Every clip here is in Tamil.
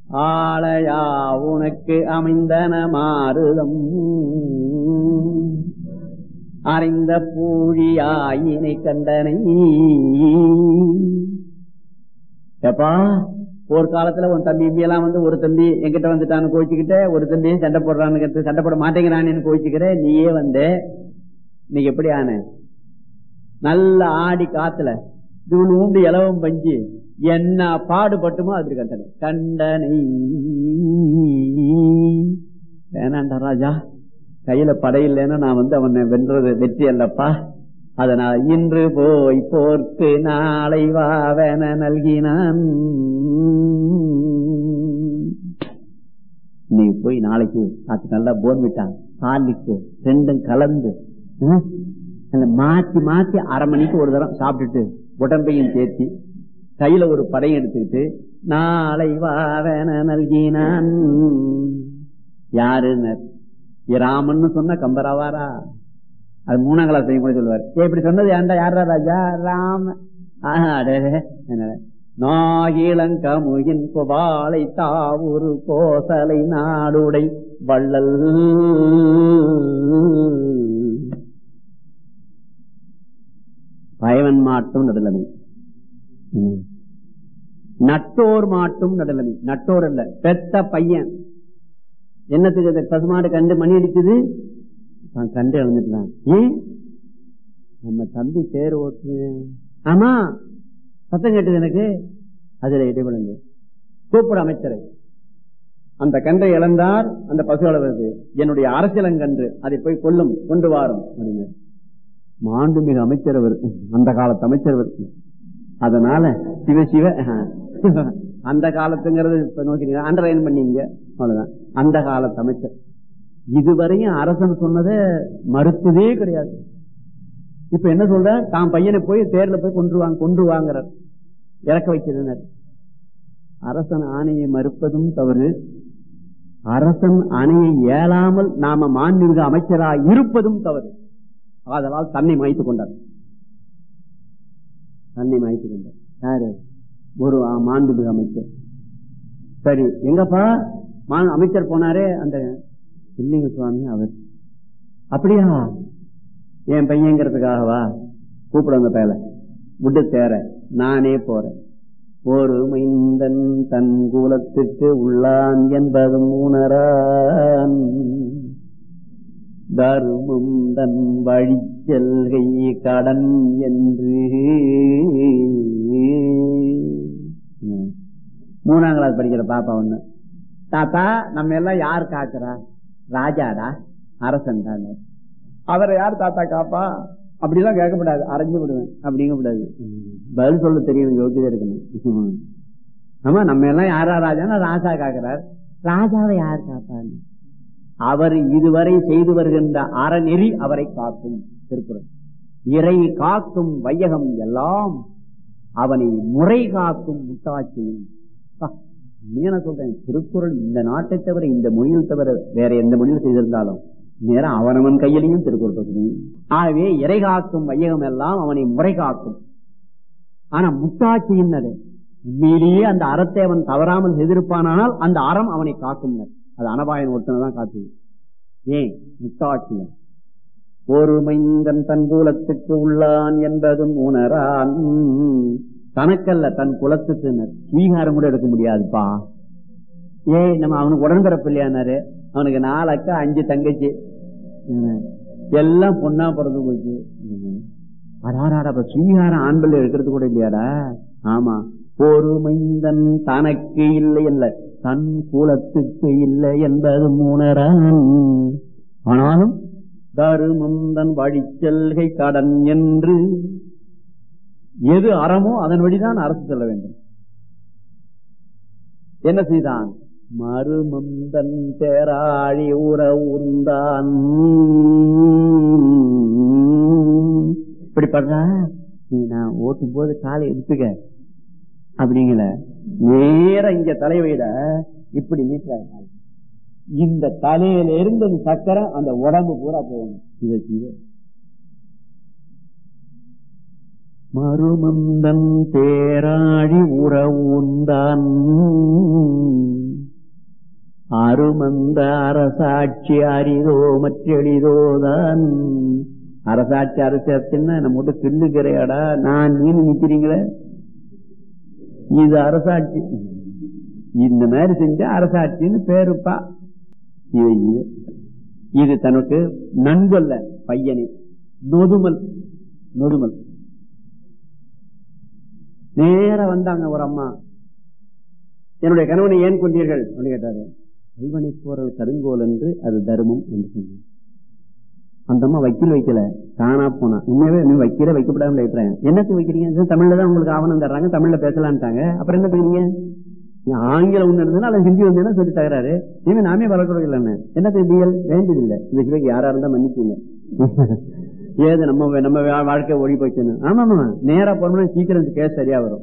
ஆளையா உனக்கு அமைந்தன மாறுதம் அறிந்த பூழியாயினை கண்டனை எப்பா போர்க்காலத்துல உன் தம்பி இப்படி எல்லாம் வந்து ஒரு தம்பி என்கிட்ட வந்துட்டான்னு கோச்சிக்கிட்ட ஒரு தம்பி சண்டை போடுறான்னு கேட்டு சண்டை போட மாட்டேங்கிறான்னு கோச்சிக்கிற நீயே வந்து நீ எப்படி ஆன நல்ல ஆடி காத்துல நூண்டு இலவம் பஞ்சு என்ன பாடுபட்டுமோ அப்படி கண்டனை கண்டனை வேணாண்டா ராஜா கையில படையில்லைன்னா நான் வந்து அவனை வென்றது வெற்றி அல்லப்பா அதனால் இன்று போய் போர்க்கு நாளை வாவென நல்கினான் நீ போய் நாளைக்கு அது நல்லா போன் விட்டான் ஹார்லிக்கு ரெண்டும் கலந்து ம், அந்த மாத்தி மாத்தி அரை மணிக்கு ஒரு தரம் சாப்பிட்டுட்டு உடம்பையும் சேர்த்தி கையில ஒரு படையும் எடுத்துக்கிட்டு நாளை வாவென நல்கினான் யாருன்னு ராமன்னு சொன்ன கம்பராவாரா அது மூணாம் கிளாஸ் கூட சொல்லுவார் ஏய், இப்படி சொன்னது ஏன்டா யாரா ராஜா ராம ஆஹா, அடே, என்னடா. நாகிலங்கமுகின் குபாலை தாவூரு கோசலை நாடுடை வள்ளல் பயவன் மாட்டும் நடுலமை ம். நட்டோர் மாட்டும் நடுலமை நட்டோர் அல்ல பெத்த பையன் என்னத்துக்கு இந்த பசுமாடு கண்டு மணி அடிக்குது தான் கண்டு இழந்துட்டான் ஏன் நம்ம தம்பி தேர் ஓட்டு ஆமா சத்தம் கேட்டது எனக்கு அதுல இடைவெளிங்க கூப்பிட அமைச்சரை அந்த கன்றை இழந்தார் அந்த பசு அளவது என்னுடைய அரசியலங்கன்று அதை போய் கொல்லும் கொண்டு வாரும் அப்படின்னு மாண்புமிகு அமைச்சர் அவர் அந்த காலத்து அமைச்சர் அவர் அதனால சிவ சிவ அந்த காலத்துங்கிறது இப்ப நோக்கி அண்டர்லைன் பண்ணீங்க அவ்வளவுதான் அந்த காலத்து அமைச்சர் இதுவரையும் அரசன் சொன்னதை மறுத்ததே கிடையாது இப்ப என்ன சொல்ற தான் பையனை போய் தேர்ல போய் கொண்டு வாங்க கொண்டு வாங்குறார் இறக்க வைக்கிறனர் அரசன் ஆணையை மறுப்பதும் தவறு அரசன் ஆணையை ஏலாமல் நாம மாண்புமிகு அமைச்சராக இருப்பதும் தவறு ஆதலால் தன்னை மாய்த்துக் கொண்டார் தன்னை மாய்த்துக் கொண்டார் யாரு ஒரு ஆ- மாண்புமிகு அமைச்சர் சரி எங்கப்பா மா- அமைச்சர் போனாரே அந்த இல்லைங்க சுவாமி அவர் அப்படியா என் பையங்கிறதுக்காகவா கூப்பிடுங்க பேல விட்டு தேர நானே போறேன் ஒரு மைந்தன் தன் குலத்துக்கு உள்ளான் என்பதும் உணரான் தருமம் தன் வழிச்செல்கை கடன் என்று ம். மூணாம் கிளாஸ் படிக்கிற பாப்பா ஒண்ணு தாத்தா நம்ம எல்லாம் யார் காக்குறா ராஜாடா அரசன் தான் அவரை யார் தாத்தா காப்பா அப்படிலாம் கேட்கக்கூடாது அரைஞ்சு விடுவேன் அப்படிங்கக்கூடாது பதில் சொல்ல தெரியும் யோகியதை இருக்கணும் ஆமா நம்ம எல்லாம் யாரா ராஜான்னா ராஜா காக்குறார் ராஜாவை யார் காப்பான்னு அவர் இதுவரை செய்து வருகின்ற அறநெறி அவரை காக்கும் திருக்குறள் இறை காக்கும் வையகம் எல்லாம் அவனை முறை காக்கும் முட்டாட்சியும் நீன சொல்றேன் திருக்குறள் இந்த நாட்டை தவிர இந்த மொழியில் தவிர வேற எந்த மொழியில் செய்திருந்தாலும் நேரம் அவனவன் கையிலையும் திருக்குறள் இருக்குது ஆகவே இறை காக்கும் வையகம் எல்லாம் அவனை முறை காக்கும் ஆனா முட்டாட்சியின் அது உண்மையிலேயே அந்த அறத்தை அவன் தவறாமல் செய்திருப்பானால் அந்த அறம் அவனை காக்கும் அது அனபாயன் ஒருத்தனை தான் காத்துது ஏன் முட்டாட்சியன் ஒரு மைந்தன் தன் குலத்துக்கு உள்ளான் என்பதும் உணரான் தனக்கல்ல தன் குலத்துக்கு ஸ்வீகாரம் கூட எடுக்க முடியாதுப்பா ஏய் நம்ம அவனுக்கு உடன்பிறப்பு இல்லையானாரு அவனுக்கு நாலு அக்கா அஞ்சு தங்கச்சி எல்லாம் பொண்ணா பிறந்து போச்சு அடாடாடா அப்ப ஸ்வீகாரம் ஆண் பிள்ளை எடுக்கிறது கூட இல்லையாடா ஆமா ஒரு மைந்தன் தனக்கு இல்லை அல்ல தன் குலத்துக்கு இல்லை என்பதும் உணரான் ஆனாலும் தருமம் தன் வழிச்செல்கை கடன் என்று எது அறமோ அதன் வழிதான் அரசு செல்ல வேண்டும் என்ன செய்தான் மறுமந்தன் தேராழி உற உந்தான் இப்படி பண்றா நீ நான் ஓட்டும் போது காலை எடுத்துக்க அப்படிங்கல நேர இங்க தலைவையிட இப்படி நீட்டுறாரு இந்த தலையில இருந்து அந்த சக்கரை அந்த உடம்பு பூரா போகணும் இதை செய்ய மறுமந்தன் தேராழி உற உந்தான் அருமந்த அரசாட்சி அரிதோ மற்றெளிதோதான் அரசாட்சி அரசாட்சின்னா நம்ம மட்டும் கிள்ளுக்கிறையாடா நான் நீனு நிக்கிறீங்களே இது அரசாட்சி இந்த மாதிரி செஞ்சா அரசாட்சின்னு பேருப்பா இது இது இது தனக்கு நண்பல்ல பையனே நொதுமல் நொதுமல் நேர வந்தாங்க ஒரு அம்மா என்னுடைய கணவனை ஏன் கொண்டீர்கள் அப்படின்னு கேட்டாரு கல்வனை போறது கருங்கோல் என்று அது தர்மம் என்று சொன்னார் அந்த அம்மா வக்கீல் வைக்கல தானா போனா உண்மையாவே நீ வைக்கல வைக்கப்படாமல் வைக்கிறேன் என்னத்துக்கு வைக்கிறீங்க தமிழ்ல தான் உங்களுக்கு ஆவணம் தர்றாங்க தமிழ்ல பேசலான்ட்டாங்க அப்புறம் என்ன பண்ணுவீங்க நீ ஆங்கிலம் ஒண்ணு இருந்ததுன்னா அல்லது ஹிந்தி வந்ததுன்னா சொல்லி தகராறு இனிமே நாமே வளர்க்கறது இல்லைன்னு என்னத்துக்கு டிஎல் வேண்டியதில்லை இந்த சிவக்கு யாரா இருந்தா மன்னிச்சுங்க ஏது நம்ம நம்ம வாழ்க்கை ஒழி போச்சுன்னு ஆமா ஆமா நேரா போனோம்னா சீக்கிரம் கேஸ் சரியா வரும்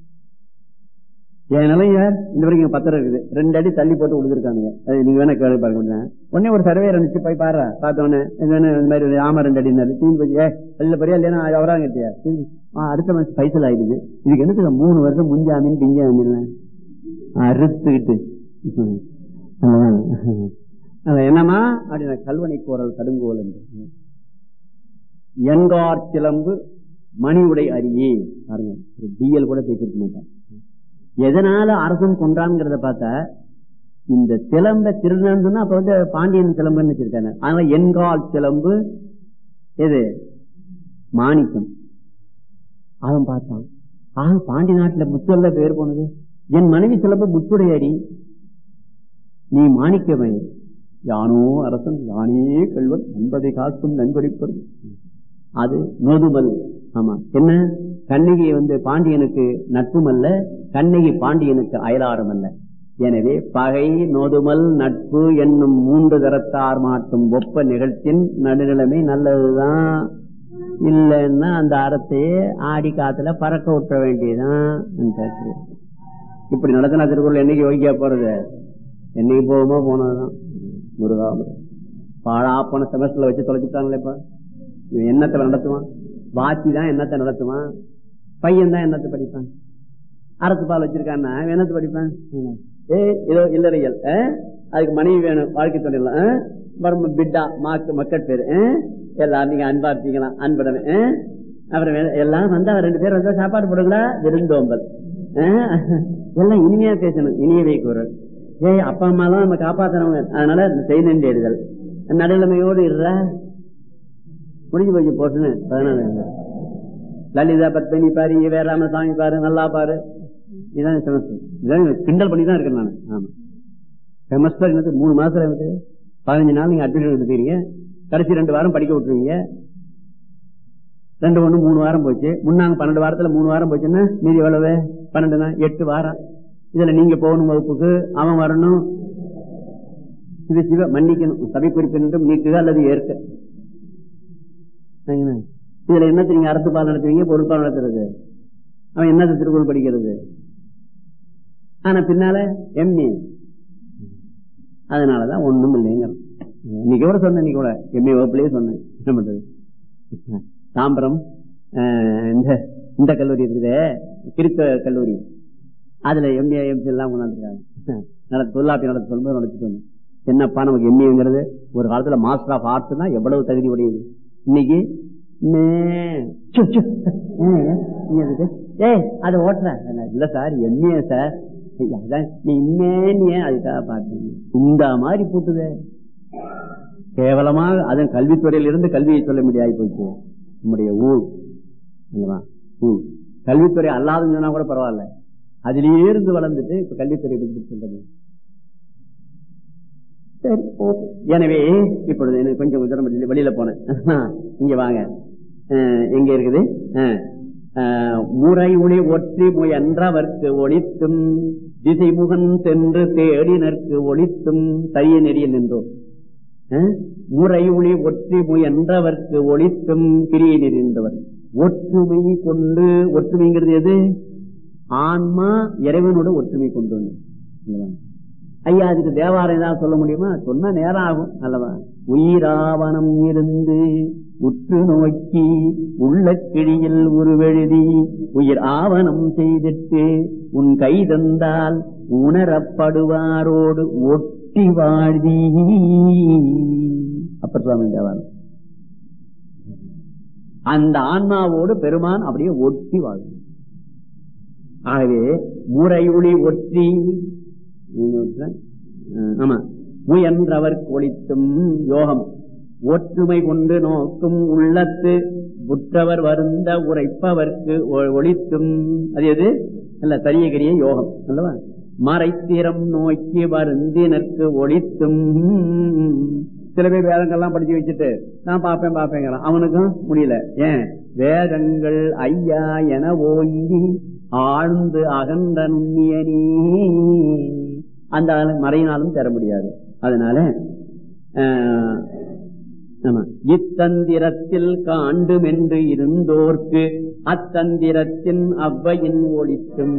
என் நிலைய இந்த வரைக்கும் பத்திரம் இருக்குது ரெண்டு அடி தள்ளி போட்டு விழுந்திருக்காங்க அது நீங்க வேணா கேள்வி பாருங்க உடனே ஒரு சர்வே இருந்துச்சு போய் பாரு பார்த்தோன்னே இந்த மாதிரி ஆமா ரெண்டு அடி தீந்து போய் ஏ வெளில பெரியா இல்லையா அவரா கேட்டியா அடுத்த மாசம் பைசல் ஆயிடுது இதுக்கு என்னத்துக்கு மூணு வருஷம் முஞ்சாமின் பிஞ்சாமின் அறுத்துக்கிட்டு என்னமா அப்படின்னா கல்வனை கோரல் கடுங்கோல் என்று என்கார் சிலம்பு மணி உடை அரியே பாருங்க டிஎல் கூட பேசிருக்க மாட்டான் எதனால அரசன் கொன்றான்ங்கிறத பார்த்தா இந்த சிலம்ப திருநன் அப்ப வந்து பாண்டியன் சிலம்புன்னு வச்சிருக்காங்க அதனால என்கால் சிலம்பு எது மாணிக்கம் அவன் பார்த்தான் ஆக பாண்டி நாட்டுல முத்தல்ல பேர் போனது என் மனைவி சிலம்பு முத்துடையடி நீ மாணிக்கவன் யானோ அரசன் யானே கல்வன் நண்பதை காக்கும் நன்கொடிப்பது அது நோதுமல் ஆமா என்ன கண்ணகி வந்து பாண்டியனுக்கு நட்பும் அல்ல கண்ணகி பாண்டியனுக்கு அயலாரம் அல்ல எனவே பகை நோதுமல் நட்பு என்னும் மூன்று தரத்தார் மாட்டும் ஒப்ப நிகழ்ச்சியின் நடுநிலைமை நல்லதுதான் இல்லைன்னா அந்த அறத்தையே ஆடி காத்துல பறக்க விட்ட வேண்டியதுதான் இப்படி நடத்தின திருக்குறள் என்னைக்கு வைக்க போறது என்னைக்கு போகுமோ போனதுதான் முருகாபுரம் பாழா போன செமஸ்டர்ல வச்சு தொலைச்சுட்டாங்களேப்பா என்னத்தை நடத்துவான் வாத்தி தான் என்னத்தை நடத்துவான் பையன் தான் என்னத்தை படிப்பான் அரசு பால் வச்சிருக்கான்னா என்னத்தை படிப்பான் ஏ இதோ இல்லறையல் அதுக்கு மனைவி வேணும் வாழ்க்கை துணையில பிட்டா மாக்கு மக்கள் பேரு எல்லாரும் நீங்க அன்பா இருப்பீங்களா அன்புடனே அப்புறம் எல்லாம் வந்தா ரெண்டு பேர் வந்தா சாப்பாடு போடுங்களா விருந்தோம்பல் எல்லாம் இனிமையா பேசணும் இனியவை குரல் ஏய் அப்பா அம்மா எல்லாம் நம்ம காப்பாத்துறவங்க அதனால செய் நன்றேடுதல் நடுநிலைமையோடு இருற முடிஞ்சு போச்சு போட்டுன்னு பதினாலு லலிதா பத்மினி பாரு வேறாம சாமி பாரு நல்லா பாரு இதான் செமஸ்டர் இதான் கிண்டல் பண்ணி தான் இருக்கேன் நான் ஆமா செமஸ்டர் என்னது மூணு மாசத்துல எனக்கு பதினஞ்சு நாள் நீங்க அட்மிஷன் எடுத்துக்கிறீங்க கடைசி ரெண்டு வாரம் படிக்க விட்டுருவீங்க ரெண்டு ஒண்ணு மூணு வாரம் போச்சு முன்னாங்க பன்னெண்டு வாரத்துல மூணு வாரம் போச்சுன்னா மீதி எவ்வளவு பன்னெண்டுனா எட்டு வாரம் இதுல நீங்க போகணும் வகுப்புக்கு அவன் வரணும் இது சிவ மன்னிக்கணும் சபை குறிப்பினும் நீக்குக அல்லது ஏற்க இதுல என்னத்தை நீங்க அரசு பால் நடத்துவீங்க பொருட்பால் நடத்துறது அவன் என்னத்தை திருக்குறள் படிக்கிறது ஆனா பின்னால எம்ஏ அதனாலதான் ஒண்ணும் இல்லைங்க இன்னைக்கு கூட சொன்னேன் இன்னைக்கு கூட எம்ஏ வகுப்புலயே சொன்னேன் என்ன பண்றது தாம்பரம் இந்த இந்த கல்லூரி இருக்குதே கிறிஸ்தவ கல்லூரி அதுல எம்ஏ எம்சி எல்லாம் கொண்டாந்துருக்காங்க நடத்த தொல்லாப்பி நடத்த சொல்லும்போது நடத்திட்டு வந்தேன் என்னப்பா நமக்கு எம்ஏங்கிறது ஒரு காலத்துல மாஸ்டர் ஆஃப் ஆர்ட்ஸ்னா எவ்வளவு தகுதி உடையது இன்னைக்கு ஏய் அது ஓட்டுற இல்ல சார் எம்ஏ சார் நீ இன்னே அதுக்காக பாத்தீங்க இந்த மாதிரி போட்டுதே கேவலமாக அதன் கல்வித்துறையில இருந்து கல்வியை சொல்ல முடியாது போச்சு நம்முடைய ஊர் ஊர் கல்வித்துறை அல்லாதுன்னு சொன்னா கூட பரவாயில்ல அதிலேயே இருந்து வளர்ந்துட்டு இப்ப கல்வித்துறை பற்றி சொல்றது சரி எனவே இப்பொழுது எனக்கு கொஞ்சம் தூரம் வெளியில போனேன் இங்க வாங்க எங்க இருக்குது முறை ஒளி ஒற்றி முயன்றவர்க்கு ஒளித்தும் திசைமுகன் சென்று தேடினர்க்கு ஒளித்தும் தரிய நெறியில் நின்றோம் முறை ஒளி ஒற்றி முயன்றவர்க்கு ஒளித்தும் பிரிய நின்றவர் ஒற்றுமை கொண்டு ஒற்றுமைங்கிறது எது ஆன்மா இறைவனோட ஒற்றுமை கொண்டு வந்து ஐயா அதுக்கு தேவாரம் தான் சொல்ல முடியுமா சொன்னா நேரம் ஆகும் அல்லவா உயிராவணம் இருந்து உற்று நோக்கி உள்ள கிழியில் உருவெழுதி உயிர் ஆவணம் செய்திட்டு உன் கை தந்தால் உணரப்படுவாரோடு ஒட்டு ஒட்டி வாழி அப்பர் சுவாமி தேவாரம் அந்த ஆன்மாவோடு பெருமான் அப்படியே ஒட்டி வாழும் ஆகவே முறையுளி ஒற்றி அஹ் ஆமா முயன்றவர் ஒளித்தும் யோகம் ஒற்றுமை கொண்டு நோக்கும் உள்ளத்து புற்றவர் வருந்த உரைப்பவர்க்கு ஒ- ஒளித்தும் அது எது அல்ல சரியகரிய யோகம் அல்லவா மறைத்திறம் நோக்கி வருந்தினருக்கு ஒளித்தும் சில பேர் வேதங்கள்லாம் படிச்சு வச்சுட்டு நான் பார்ப்பேன் பார்ப்பேங்கிறான் அவனுக்கும் முடியல ஏன் வேதங்கள் ஐயா என ஓங்கி ஆழ்ந்து அகன்ற நுண்ணியனே அந்த ஆளு மறையினாலும் தர முடியாது அதனால ஆஹ், ஆமா. இத்தந்திரத்தில் காண்டும் என்று இருந்தோர்க்கு அத்தந்திரத்தின் அவ்வையின் ஒளித்தும்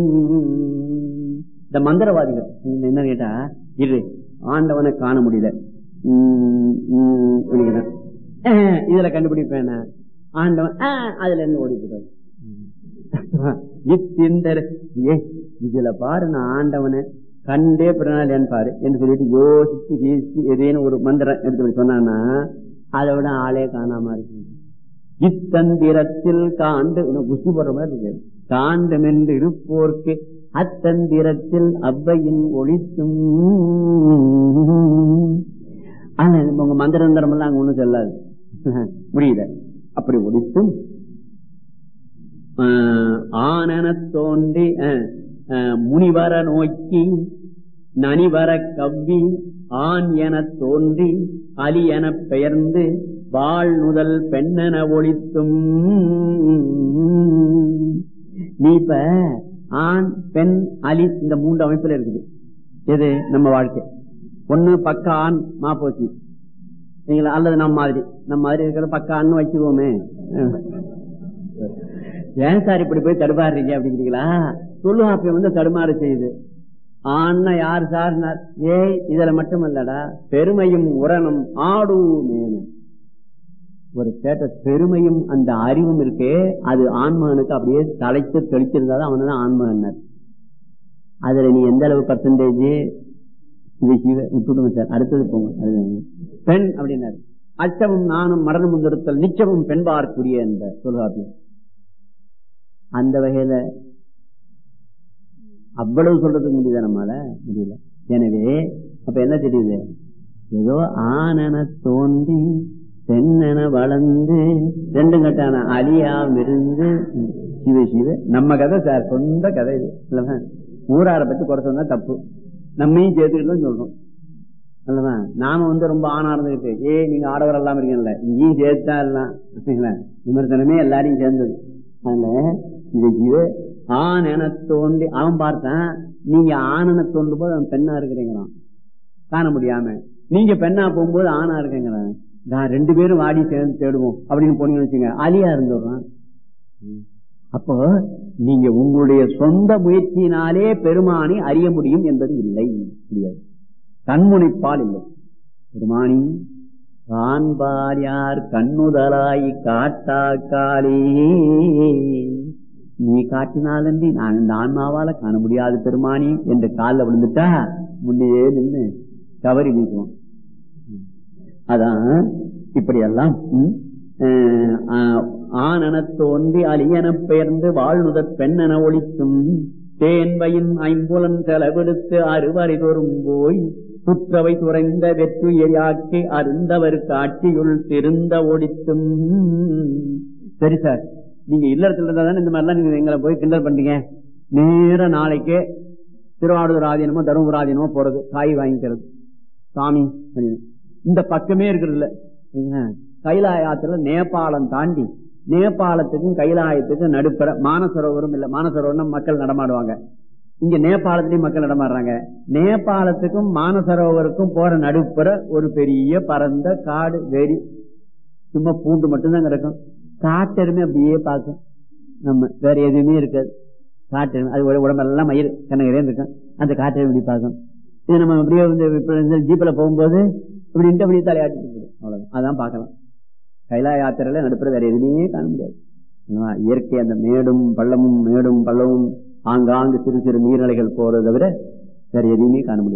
இந்த மந்திரவாதிகள் இவங்க என்ன கேட்டா இரு ஆண்டவனை காண முடியல உம், உம், அப்படிங்கிறான். அஹ், இதுல கண்டுபிடிப்பேன் நான். ஆண்டவன் அஹ், அதுல இருந்து ஓடிக்கிறது இத்திந்தர் ஏ இதுல பாரு நான் ஆண்டவனை கண்டே பிறனாலேன்னு பாரு என்று சொல்லிட்டு யோசிச்சு யோசிச்சு ஏதேனும் ஒரு மந்திரம் எடுத்து போய் சொன்னான்னா அதை விட ஆளே காணாம இருக்கு இத்தந்திரத்தில் காண்டு இன்னும் குஸ்தி போடுற மாதிரி இருக்கு காண்டும் என்று இருப்போர்க்கு அத்தந்திரத்தில் அவ்வையின் ஒளித்தும் ஆனா உங்க மந்திரந்தரம் எல்லாம் அங்க ஒண்ணும் சொல்லாது முடியல அப்படி ஒளித்தும் ஆஹ் ஆனன தோன்றி ஆஹ், ஆஹ், முனிவர நோக்கி நனிவர கவ்வி ஆண் எனத் தோன்றி அலி எனப் பெயர்ந்து வாழ் நுதல் பெண்ணென ஒளித்தும் நீ இப்ப ஆண் பெண் அலி இந்த மூன்று அமைப்புல இருக்குது எது நம்ம வாழ்க்கை ஒண்ணு பக்க ஆண் மாப்போசி சரிங்களா அல்லது நம்ம மாதிரி நம்ம மாதிரி இருக்கிற பக்க ஆண்னு வச்சுக்கோமே ஏன் சார் இப்படி போய் தடுமாறுறீங்க அப்படிங்கிறீங்களா சொல்லுவா அப்ப வந்து தடுமாறு செய்யுது ஆனா யார் சார்னார் ஏய் இதுல மட்டுமல்லடா பெருமையும் உரணும் ஆடு மேனும் ஒரு கேட்ட பெருமையும் அந்த அறிவும் இருக்கே அது ஆன்மகனுக்கு அப்படியே தலைத்து தெளிச்சிருந்தாதான் அவனு தான் ஆன்மகன்னர் அதுல நீ எந்த அளவு பர்சன்டேஜ் இது சிவ விட்டுடுங்க சார் அடுத்தது போங்க அது பெண் அப்படின்னாரு அச்சமும் நானும் மரணம் முன்னிறுத்தல் நிச்சயமும் பெண்பார்க்குரிய என்ற சொல்லுவாப்பியம் அந்த வகையில அவ்வளவு சொல்றதுக்கு முடியுதா நம்மால முடியல எனவே அப்ப என்ன தெரியுது ஏதோ ஆனன தோன்றி பெண்ணென வளர்ந்து ரெண்டும் கட்டான அழியாமிருந்து சிவ சிவ நம்ம கதை சார் சொந்த கதை இது இல்லவா ஊரார பத்தி குறை சொன்னா தப்பு நம்மையும் சேர்த்துக்கிட்டு தான் சொல்றோம் அல்லவா நாம வந்து ரொம்ப ஆணா இருந்துகிட்டு ஏ நீங்க ஆடவர் எல்லாம் இருக்கீங்கல்ல இங்கேயும் சேர்த்தா எல்லாம் சரிங்களா? விமர்சனமே எல்லாரையும் சேர்ந்தது அதனால இது இது ஆண் என தோண்டி அவன் பார்த்தான் நீங்க ஆணென தோண்டும் போது அவன் பெண்ணா இருக்கிறீங்கிறான் காண முடியாம நீங்க பெண்ணா போகும்போது ஆணா இருக்கீங்கிறான் நான் ரெண்டு பேரும் வாடி சேர்ந்து தேடுவோம் அப்படின்னு போனீங்கன்னு வச்சுங்க அலியா இருந்துடுறான் அப்போ நீங்க உங்களுடைய சொந்த முயற்சியினாலே பெருமானை அறிய முடியும் என்பது இல்லை முடியாது கண்முனைப்பால் இல்லை பெருமானி காண்பார் யார் கண்ணுதலாய் காட்டாக்காலே நீ காட்டினாலன்றி நான் இந்த ஆன்மாவால காண முடியாது பெருமானி என்று காலில் விழுந்துட்டா முன்னையே நின்று கவரி வீசுவோம் அதான் இப்படியெல்லாம் ம், அஹ், ஆனன தோன்றி அலியனப் பெயர்ந்து வாழ்நுதற் பெண்ணென ஒழித்தும் தேன்வையின் ஐம்புலன் செலவெடுத்து அறுவரை தோறும் போய் சுற்றவை துறைந்த வெற்றுயாக்கி அருந்தவர் காட்சியுள் திருந்த ஒடித்தும் சரி சார் நீங்க இல்லறத்துல இருந்தா தானே இந்த மாதிரிலாம் நீங்க எங்களை போய் கிண்டல் பண்றீங்க நேர நாளைக்கே திருவாரூர் ஆதீனமோ தருமபுர ஆதீனமோ போறது காய் வாங்கிக்கிறது சாமி அப்படின்னு. இந்த பக்கமே இருக்கிறது இல்ல சரிங்களா? கைலாயத்துல நேபாளம் தாண்டி நேபாளத்துக்கும் கைலாயத்துக்கும் நடுப்புற மானசரோவரும் இல்ல மானசரோவரம் மக்கள் நடமாடுவாங்க இங்க நேபாளத்திலயும் மக்கள் நடமாடுறாங்க நேபாளத்துக்கும் மானசரோவருக்கும் போற நடுப்புற ஒரு பெரிய பரந்த காடு வெறி சும்மா பூண்டு மட்டும்தான் கிடக்கும் காட்டெருமை அப்படியே பார்க்கும் நம்ம வேற எதுவுமே இருக்காது காட்டெருமை அது உட- உடம்பெல்லாம் மயிர் கண்ணகரேன்னு இருக்கும் அந்த காட்டெருமை இப்படி பார்க்கும் இது நம்ம அப்படியே வந்து இப்ப இந்த ஜீப்ல போகும்போது இப்படின்ட்டு அப்படியே தலையாட்டிட்டு போயிடும் அவ்வளவுதான் அதான் பார்க்கலாம் கைலாய யாத்திரையில நடுப்புற வேற எதுவுமே காண முடியாது இல்லையா? இயற்கை அந்த மேடும் பள்ளமும் மேடும் பள்ளமும் ஆங்காங்கு சிறு சிறு நீர்நிலைகள் போறதை தவிர வேற எதுவுமே காண முடியாது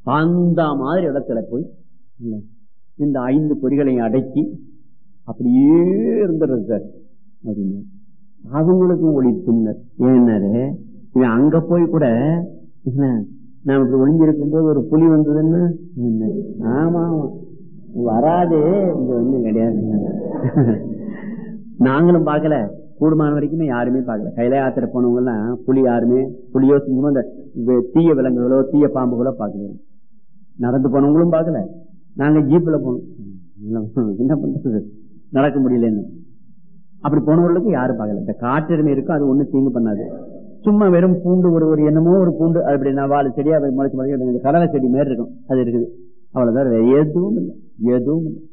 அந்த மாதிரி இடத்துல போய் இல்ல, இந்த ஐந்து பொறிகளையும் அடக்கி அப்படியே இருந்துடுறது சார் அப்படின்னு அவங்களுக்கும் ஒளித்துனர் ஏன்னாரு இவன் அங்க போய் கூட என்ன, நான் இப்படி ஒளிஞ்சிருக்கும் போது ஒரு புலி வந்ததுன்னு என்ன, ஆமா ஆமா வராது இங்க வந்து கிடையாது நாங்களும் பார்க்கல கூடுமான வரைக்குமே யாருமே பார்க்கல கையில யாத்திரை போனவங்க எல்லாம் புலி யாருமே புலியோ சிங்கமோ இந்த வே- தீய விலங்குகளோ தீய பாம்புகளோ பார்க்கல நடந்து போனவங்களும் பார்க்கல நாங்க ஜீப்ல போனோம் என்ன பண்றது நடக்க முடியலன்னு அப்படி போனவர்களுக்கு யாரும் பார்க்கல இந்த காட்டெருமை இருக்கும் அது ஒண்ணு தீங்கு பண்ணாது சும்மா வெறும் பூண்டு ஒரு ஒரு என்னமோ ஒரு பூண்டு அது அப்படி நாலு செடியா அது முளைச்சு முளைச்சு இந்த கடலை செடி மாதிரி இருக்கும் அது இருக்குது அவ்வளவுதான் வேற எதுவும் இல்லை எதுவும் இல்லை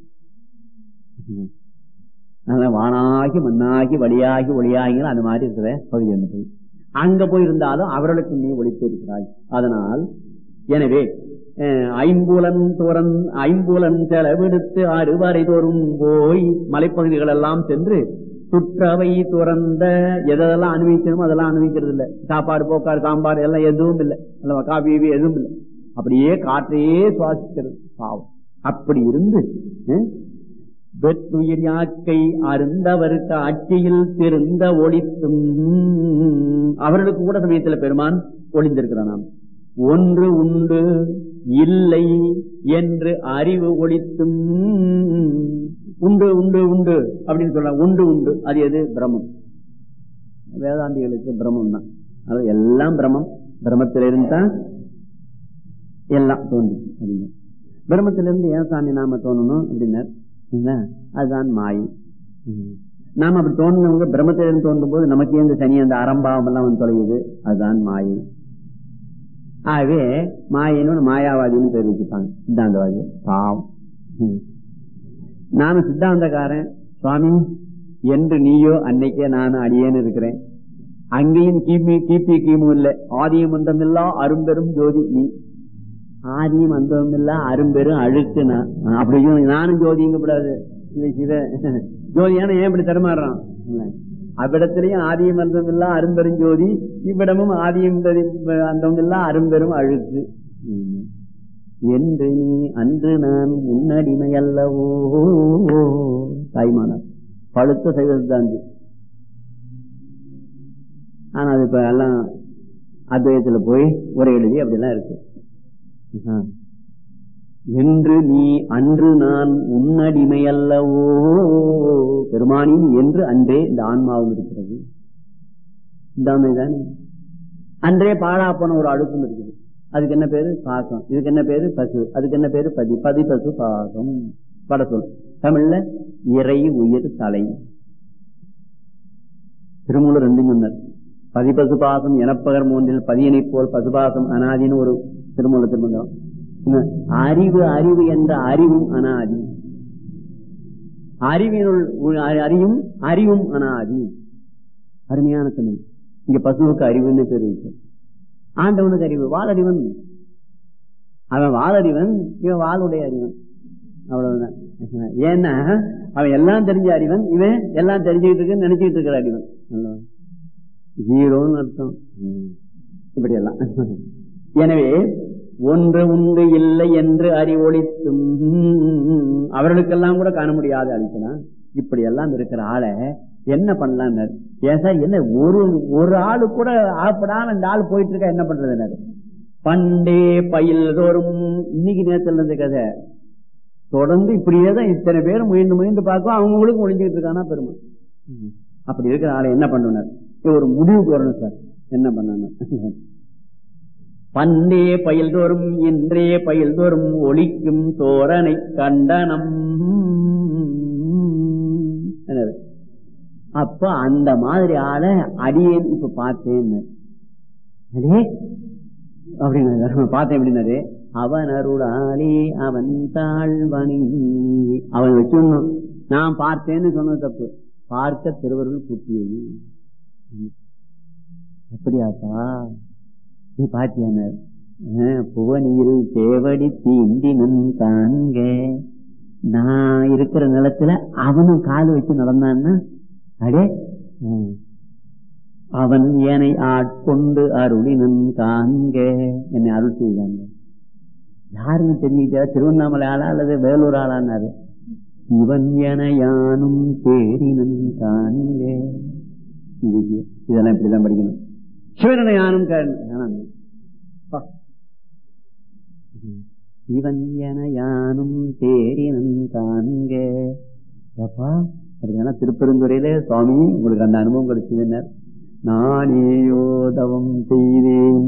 அதான் வானாகி மண்ணாகி வழியாகி ஒளியாகி அந்த மாதிரி இருக்கிற பகுதி அந்த பகுதி அங்க போய் இருந்தாலும் அவர்களுக்கு நீ ஒழித்து இருக்கிறாய் அதனால் எனவே அஹ், ஐம்புலன் துறன் ஐம்புலன் செலவெடுத்து அறுவரை தோறும் போய் மலைப்பகுதிகள் எல்லாம் சென்று சுற்றவை துறந்த எதெல்லாம் அனுபவிக்கணுமோ அதெல்லாம் அனுபவிக்கிறது இல்லை சாப்பாடு போக்காடு சாம்பார் எல்லாம் எதுவும் இல்லை அல்லவா காபி கீபி எதுவும் இல்லை அப்படியே காற்றையே சுவாசிக்கிறது பாவம் அப்படி இருந்து அஹ், வெற்றுயிர் யாக்கை அருந்தவருக்கு ஆட்சியில் திருந்த ஒளித்தும் அவர்களுக்கு கூட சமயத்துல பெருமான் ஒளிந்திருக்கிறான் நாம் ஒன்று உண்டு இல்லை என்று அறிவு ஒளித்தும் உண்டு உண்டு உண்டு அப்படின்னு சொல்ற உண்டு உண்டு அது எது பிரம்மம் வேதாந்திகளுக்கு பிரம்மம் தான் அது எல்லாம் பிரம்மம் பிரம்மத்திலிருந்து தான் எல்லாம் தோன்றி அப்படிங்க பிரம்மத்திலிருந்து ஏன் சாமி நாம தோணணும் அப்படின்னார் சரிங்களா? அதுதான் மாயை ம். நாம அப்படி தோணுனவங்க பிரம்மத்திலிருந்து தோன்றும் போது நமக்கு ஏன் இந்த சனி அந்த அறம்பாவம் எல்லாம் வந்து தொலையுது அதுதான் மாயை ஆகவே மாயின்னு மாயாவாதின்னு பேர் வச்சுப்பாங்க சித்தாந்தவாதி பாவம் ம். நானும் சித்தாந்தக்காரன் சுவாமி என்று நீயோ அன்னைக்கே நான் அடியேன்னு இருக்கிறேன் அங்கேயும் கிபி கிபி கிமு இல்லை ஆதியும் அந்தமில்லா அரும்பெரும் ஜோதி நீ ஆதியும் அந்தமும் இல்ல அரும்பெரும் அழுக்கு நான் அப்படி சொல்லி, நானும் ஜோதிங்க கூடாது ஜோதியான ஏன் இப்படி தருமாறுறான் இல்ல. அவ்விடத்திலையும் ஆதியும் அந்தம் இல்ல அரும்பெரும் ஜோதி இவ்விடமும் ஆதியும் அந்தம் இல்ல அரும்பெரும் அழுக்கு ம். என்று நீ அன்று நான் முன்னடிமை அல்லவோ தாய்மானார் பழுத்த செய்வது ஆனா அது இப்ப எல்லாம் அத்வைதத்துல போய் உரை எழுதி அப்படிலாம் இருக்கு ஆ. என்று நீ அன்று நான் உன்னடிமை அல்லவோ பெருமானின் என்று அன்றே இந்த ஆன்மாவும் இருக்கிறது இந்த தானே அன்றே பாழா போன ஒரு அழுக்கும் இருக்குது அதுக்கு என்ன பேரு பாசம் இதுக்கு என்ன பேரு பசு அதுக்கு என்ன பேரு பதி பதி பசு பாசம் பட சொல் தமிழ்ல இறை உயிர் தலை திருமூலர் ரெண்டு சொன்னார் பதிபசு பாசம் எனப்பகர் மூன்றில் பதியனை போல் பசுபாசம் அனாதின்னு ஒரு திருமூல திருமந்தம் அறிவு அறிவு என்ற அறிவும் அனாதி அறிவினுள் உ- அறியும் அறிவும் அனாதி அருமையான தமிழ் இங்க பசுவுக்கு அறிவுன்னு பேர் இருக்கு ஆண்டவனுக்கு அறிவு வாழறிவன் அவன் வாழறிவன் இவன் வாளுடைய அறிவன் அவ்வளவுதான் ஏன்னா அவன் எல்லாம் தெரிஞ்ச அறிவன் இவன் எல்லாம் தெரிஞ்சுக்கிட்டு இருக்குன்னு நினைச்சுக்கிட்டு இருக்கிற அறிவன் அல்லவா? ஜீரோன்னு அர்த்தம் ம். இப்படி எல்லாம் எனவே ஒன்று உண்டு இல்லை என்று அறிவொழித்தும் அவர்களுக்கெல்லாம் கூட காண முடியாத அழிக்கலாம் இப்படி எல்லாம் இருக்கிற ஆளை என்ன பண்ணலாம் ஏன் சார் என்ன ஒரு ஒரு ஆளு கூட ஆப்படாம இந்த ஆள் போயிட்டு இருக்கா என்ன பண்றது பண்டே பயில் தோறும் இன்னைக்கு நேரத்துல இருந்த கதை தொடர்ந்து இப்படியே தான் இத்தனை பேரும் முயன்று முயன்று பார்க்கும் அவங்களுக்கும் ஒழிஞ்சுக்கிட்டு இருக்கானா பெருமை அப்படி இருக்கிற ஆளை என்ன பண்ணுனார் ஒரு முடிவுக்கு வரணும் சார் என்ன பண்ணணும் பண்டே பயில் தோறும் இன்றே பயில் தோறும் ஒழிக்கும் தோரனை கண்டனம் என்னது? அப்ப அந்த மாதிரி ஆளை அடியேன் இப்ப பார்த்தேன் அடே அப்படின்னு பார்த்தேன் எப்படின்னாரு அவன் அருளாலே அவன் தாழ்வணி அவன் வச்சிடணும் நான் பார்த்தேன்னு சொன்னது தப்பு பார்க்க திருவருள் கூட்டியது அப்படியாப்பா நீ பாத்தியானர் புவனியில் தேவடி தீண்டினன் காண்க நான் இருக்கிற நிலத்துல அவனும் கால் வச்சு நடந்தான்னா அடே ம். அவன் என்னை ஆட்கொண்டு அருளினன் காண்க என்னை அருள் செய்தாங்க யாருன்னு தெரிஞ்சுக்கிட்டா திருவண்ணாமலை ஆளா அல்லது வேலூர் ஆளான்னாரு இவன் என யானும் தேடினன் காண்க இது இதெல்லாம் இப்படிதான் படிக்கணும் சிவனனை யானும் காண இவன் என யானும் தேடினன் காண்க அப்பா அப்படின்னா திருப்பெருந்துறையில சுவாமி உங்களுக்கு அந்த அனுபவம் கிடைச்சதுன்னார் நானேயோ தவம் செய்தேன்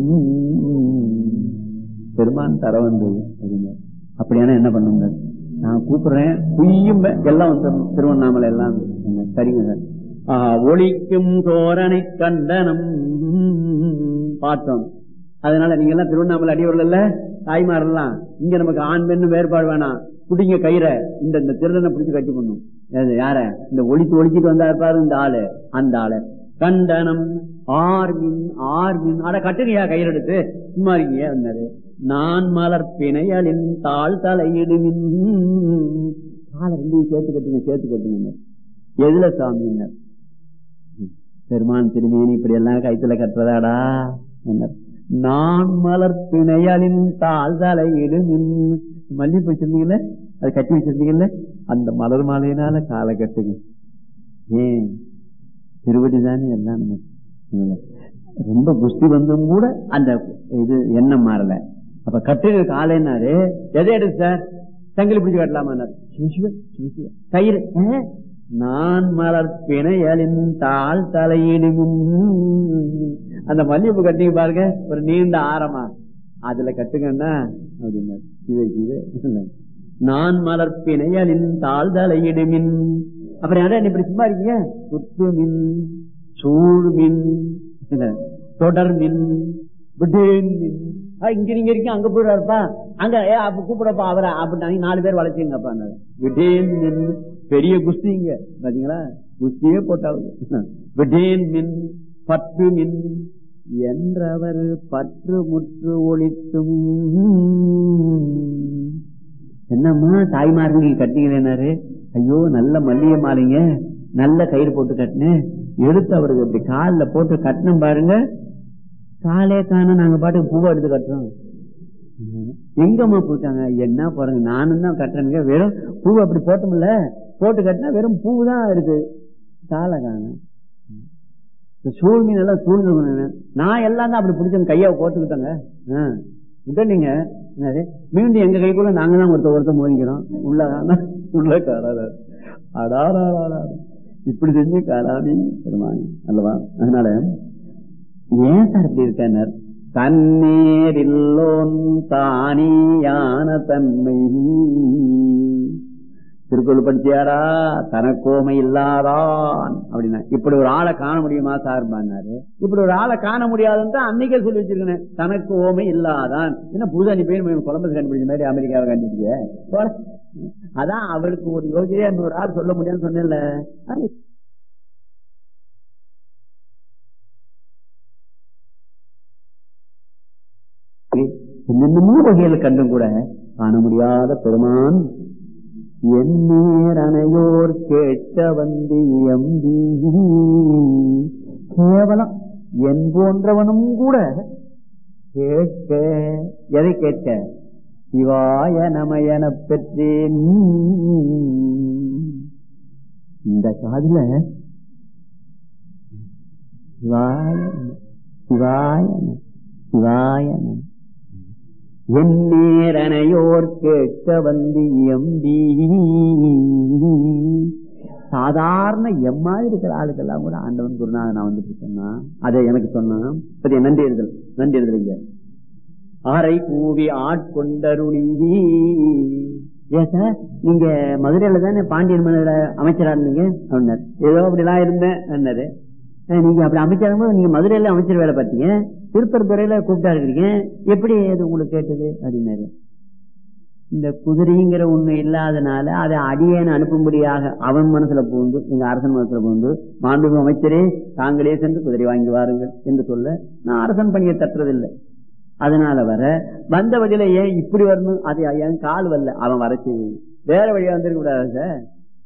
பெருமான் தர வந்தது அப்படின்னார் அப்படியான என்ன பண்ணுங்க நான் கூப்பிடுறேன் குய்யும் எல்லாம் வந்து திருவண்ணாமலை எல்லாம் சரிங்க சார் ஒளிக்கும் தோரணை கண்டனம் பார்த்தோம் அதனால நீங்க எல்லாம் திருவண்ணாமலை அடியவர்கள் இல்ல தாய்மாரெல்லாம் இங்க நமக்கு ஆண் பெண்ணு வேறுபாடு வேணாம் குடிங்க கயிறை இந்த இந்த திருடனை பிடிச்சு கட்டி பண்ணும் யார இந்த ஒழித்து ஒழிச்சிட்டு வந்தா இருப்பாரு இந்த ஆளு அந்த ஆளு கண்டனம் ஆர்மின் ஆர்மின் அட கட்டுங்கயா கயிறு எடுத்து சும்மா இருக்கீங்க நான் மலர் பிணையலின் தாழ் தலையிடுமின் காலை ரெண்டையும் சேர்த்து கட்டுங்க சேர்த்து கட்டுங்க எதுல சாமியினர் பெருமான் திருமேனி இப்படி எல்லாம் கைத்துல கட்டுறதாடா என்ன நான் மலர் பிணையலின் தாழ் தலையிடுமின் மல்லிகை வச்சிருந்தீங்கல்ல அது கட்டி வச்சிருந்தீங்கல்ல அந்த மலர் மாலையினால காலை கட்டுங்க ஏன் திருவடி தானே எல்லாம் நமக்கு ரொம்ப புஷ்டி வந்தும் கூட அந்த இது எண்ணம் மாறல அப்ப கட்டுங்க காலைனாரு எதை எடுத்து சார் சங்கிலி பிடிச்சு கட்டலாமா கயிறு நான் மலர் பிணையலின் தாழ் தலையிடும் அந்த மல்லிகைப்பூ கட்டிங்க பாருங்க ஒரு நீண்ட ஆரமா அதுல கட்டுங்கன்னா அப்படின்னா சிவே சிவே நான் மலர் பிணையலின் தாழ் தலையிடுமின் அப்புறம் யாரா இப்படி சும்மா இருக்கீங்க சுற்றுமின் சூழ்மின் தொடர்மின் விடேன்மின் இங்க நீங்க இருக்கீங்க அங்க போயிடுவாருப்பா அங்க ஏ அப்ப கூப்பிடப்பா அவரை அப்படி நாலு பேர் வளர்ச்சிங்கப்பா விடேன் மின் பெரிய குஸ்திங்க பாத்தீங்களா குஸ்தியே போட்டாவது விடேன் மின் பற்று மின் என்றவர் பற்று முற்று ஒழித்தும் என்னம்மா தாய்மார்கள் நீங்க கட்டிங்களேனாரு ஐயோ நல்ல மல்லிகை மாலைங்க நல்ல கயிறு போட்டு கட்டினேன் எடுத்து அவருக்கு அப்படி காலில் போட்டு கட்டினம் பாருங்க காலே காண நாங்க பாட்டுக்கு பூவை எடுத்து கட்டுறோம் எங்கம்மா போட்டாங்க என்ன பாருங்க நானும் தான் கட்டுறேங்க வெறும் பூ அப்படி போட்டோம்ல போட்டு கட்டினா வெறும் பூ தான் இருக்கு காலை காண சூழ்மீன் எல்லாம் சூழ்ந்து நான் எல்லாம் தான் அப்படி பிடிச்சவங்க கையை கோத்துக்கிட்டோங்க விட்டீங்க மீண்டும் எங்க கைக்குள்ள நாங்க தான் ஒருத்த ஒருத்த மோதிக்கிறோம் உள்ள உள்ள காலாத அடாரா இப்படி செஞ்சு காலாமி பெருமானி அல்லவா அதனால ஏன் சார் இப்படி இருக்கார் தன்னேரில்லோன் தானியான தன்மை திருக்குறள் படிச்சியாரா தனக்கோமை இல்லாதான் அப்படின்னா இப்படி ஒரு ஆளை காண முடியுமா சார் பண்ணாரு இப்படி ஒரு ஆளை காண முடியாதுன்னு தான் அன்னைக்கே சொல்லி வச்சிருக்கேன் தனக்கு ஓமை இல்லாதான் என்ன புதுதானி பேர் கொலம்பஸ் கண்டுபிடிச்ச மாதிரி அமெரிக்காவை கண்டுபிடிச்ச அதான் அவருக்கு ஒரு யோகியா இன்னொரு ஆள் சொல்ல முடியாதுன்னு சொன்னேன்ல என்னென்னமோ வகையில கண்டும் கூட காண முடியாத பெருமான் எந்நேரணையோர் கேட்க வந்து எம்பி கேவலம் என் போன்றவனும் கூட கேட்க எதை கேட்க சிவாய நமயன பெற்றேன் இந்த காதில சிவாய சிவாய சிவாய என் நேரனையோர் கேட்க வந்து எம்பி சாதாரண எம்மாதிரி இருக்கிற ஆளுக்கெல்லாம் கூட ஆண்டவன் குருநாதன் நான் வந்துட்டு சொன்னா அதை எனக்கு சொன்னான் பத்தி நன்றி எழுதல் நன்றி எழுதலைங்க ஆரை கூவி ஆட்கொண்டருளி ஏன் சார் நீங்க மதுரையில தானே பாண்டியன் மதுரை அமைச்சரா இருந்தீங்க அப்படின்னாரு ஏதோ அப்படிலாம் இருந்தேன் என்னது நீங்க அப்படி அமைச்சரும் நீங்க மதுரையில அமைச்சர் வேலை பார்த்தீங்க திருப்பரப்புறையில கூப்பிட்டா இருக்கிறீங்க எப்படி அது உங்களுக்கு கேட்டது அப்படின்னாரு இந்த குதிரைங்கிற ஒண்ணு இல்லாதனால அதை அடியேன்னு அனுப்பும்படியாக அவன் மனசுல பூந்து எங்க அரசன் மனசுல பூந்து மாண்புமிகு அமைச்சரே தாங்களே சென்று குதிரை வாங்கி வாருங்கள் என்று சொல்ல நான் அரசன் பணியை தட்டுறதில்லை அதனால வர வந்த வழியில ஏன் இப்படி வரணும் அது என் கால் வரல அவன் வர செய்து வேற வழியா வந்திருக்க கூடாது சார்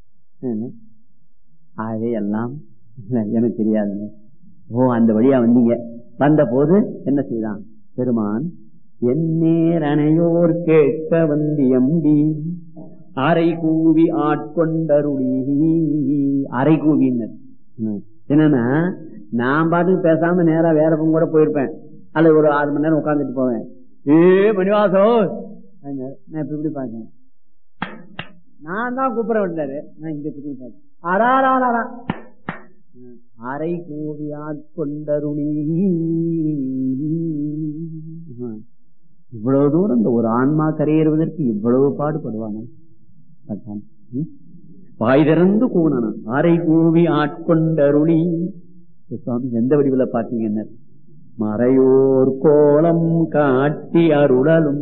ஆகவே எல்லாம் எனக்கு தெரியாதுங்க ஓ அந்த வழியா வந்தீங்க வந்த போது என்ன செய்தான் பெருமான் எந்நேர் அணையோர் கேட்க வந்து எம்பி அரை கூவி ஆட்கொண்டருளி அரை கூவினர் ம். என்னன்னா நான் பாட்டுக்கு பேசாம நேரா வேற பக்கம் கூட போயிருப்பேன் அல்லது ஒரு ஆறு மணி நேரம் உட்கார்ந்துட்டு போவேன் ஏ மணிவாசோ அப்படின்னாரு. நான் இப்ப இப்படி பார்த்தேன் நான் தான் கூப்பிட விட்டாரு நான் இங்க திரும்பி பார்த்தேன் அடாராடா அரை கூவி ஆட்கொண்டருளி ம். இவ்வளவு தூரம் இந்த ஒரு ஆன்மா கரையேறுவதற்கு இவ்வளவு பாடுபடுவாங்க அதான். ம்? வாய் திறந்து கூணன அரை கூவி ஆட்கொண்டருளி சுவாமி எந்த வடிவில பாத்தீங்கன்னா மறையோர் கோலம் காட்டி அருளலும்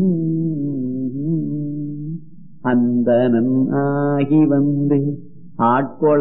அந்தனன் ஆகி வந்து ஆட்கொள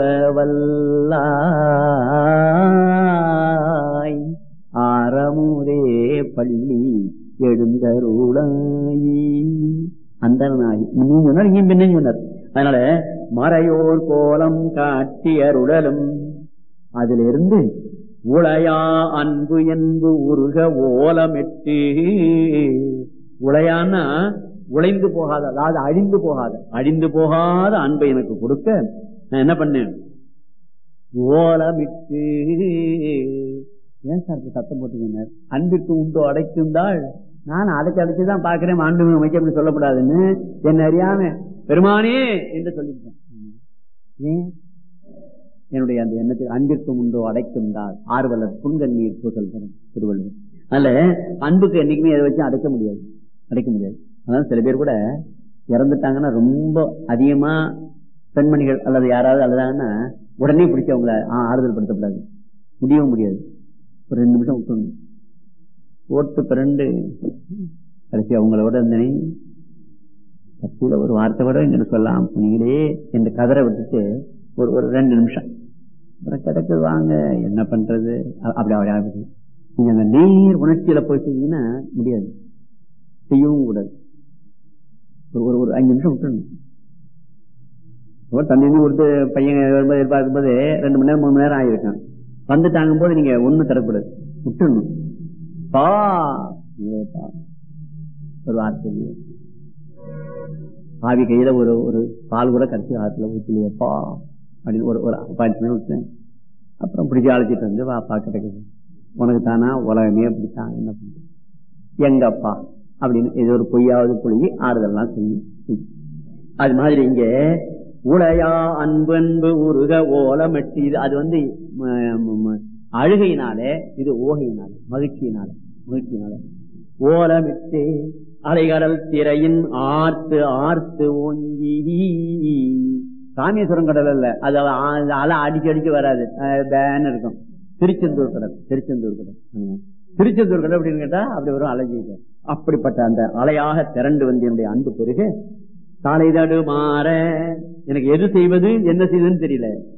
வல்லாய் ஆரமுதே பள்ளி எழுந்தருளாயி அந்தனாகி நீ சொன்னார் இங்க பின்ன சொன்னார் அதனால மறையோர் கோலம் காட்டி அருளலும் அதுல இருந்து உளையா அன்பு என்பு உருக ஓலமிட்டு உளையான்னா உழைந்து போகாத அதாவது அழிந்து போகாத அழிந்து போகாத அன்பை எனக்கு கொடுக்க நான் என்ன பண்ணேன் ஓலமிட்டு ஏன் சார் இப்படி சத்தம் போட்டுக்கங்க அன்பிற்கு உண்டோ அடைக்குந்தாள் நான் அடைச்சு அடைச்சுதான் பாக்குறேன் ஆண்டு அமைக்க அப்படி சொல்லக்கூடாதுன்னு என்ன அறியாம பெருமானே என்று சொல்லிட்டேன் ஏன் என்னுடைய அந்த எண்ணத்துக்கு அன்பிற்கும் உண்டோ அடைக்கும் தான் ஆர்வலர் புன்கண்ணீர் பூசல் தரும் திருவள்ளுவர் அதனால அன்புக்கு என்னைக்குமே அதை வச்சு அடைக்க முடியாது அடைக்க முடியாது அதனால சில பேர் கூட இறந்துட்டாங்கன்னா ரொம்ப அதிகமா பெண்மணிகள் அல்லது யாராவது அழுதாங்கன்னா உடனே பிடிச்சி அவங்கள ஆ, ஆறுதல் படுத்தக்கூடாது முடியவும் முடியாது ஒரு ரெண்டு நிமிஷம் விட்டுணும் ஓட்டு பிறண்டு கடைசி அவங்களோட இருந்தனே கட்சியில ஒரு வார்த்தை கூட எங்கிட்ட சொல்லலாம் நீங்களே இந்த கதரை விட்டுட்டு ஒரு ஒரு ரெண்டு நிமிஷம் அப்புறம் கிடக்கு வாங்க என்ன பண்றது அ- அப்படி அப்படி ஆகுது நீங்க அந்த நீர் உணர்ச்சியில போய் செஞ்சீங்கன்னா முடியாது செய்யவும் கூடாது ஒரு ஒரு ஒரு அஞ்சு நிமிஷம் விட்டுணும் ஒரு தண்ணி கொடுத்து பையன் வரும்போது எதிர்பார்க்கும் போது ரெண்டு மணி நேரம் மூணு மணி நேரம் ஆகிருக்கான் வந்துட்டாங்கும் போது நீங்க ஒண்ணு தரக்கூடாது விட்டுணும் பா நீங்களே பா. ஒரு வார்த்தை இல்லையே. பாவி கையில ஒரு ஒரு பால் கூட கடைசி ஆத்துல ஊத்திலையப்பா அப்படின்னு ஒரு ஒரு பாஞ்சு மணி விட்டேன் அப்புறம் பிடிச்சி அழைச்சிட்டு வந்து வாப்பா கிடைக்குது உனக்கு தானா உலகமே அப்படித்தான் என்ன பண்றது எங்கப்பா அப்படின்னு இது ஒரு பொய்யாவது பொழுகி ஆறுதல்லாம் செய்யும் ம். அது மாதிரி இங்க உளையா அன்பு அன்பு உருக ஓலமெட்டி இது அது வந்து ம, ம, ம, அழுகையினாலே இது ஓகையினாலே மகிழ்ச்சியினாலே மகிழ்ச்சியினாலே ஓலமிட்டு அலைகடல் திரையின் ஆர்த்து ஆர்த்து ஓங்கி ராமேஸ்வரம் கடல் அல்ல அது ஆ- அலை அடிச்சு அடிச்சு வராது அஹ் பேன்னு இருக்கும் திருச்செந்தூர் கடல் திருச்செந்தூர் கடல் ஆமா. திருச்செந்தூர் கடல் அப்படின்னு கேட்டா அப்படி வரும் அலைஞ்சிட்டு அப்படிப்பட்ட அந்த அலையாக திரண்டு வந்து என்னுடைய அன்பு பெருக தாளை தடு மாற எனக்கு எது செய்வது என்ன செய்வதுன்னு தெரியல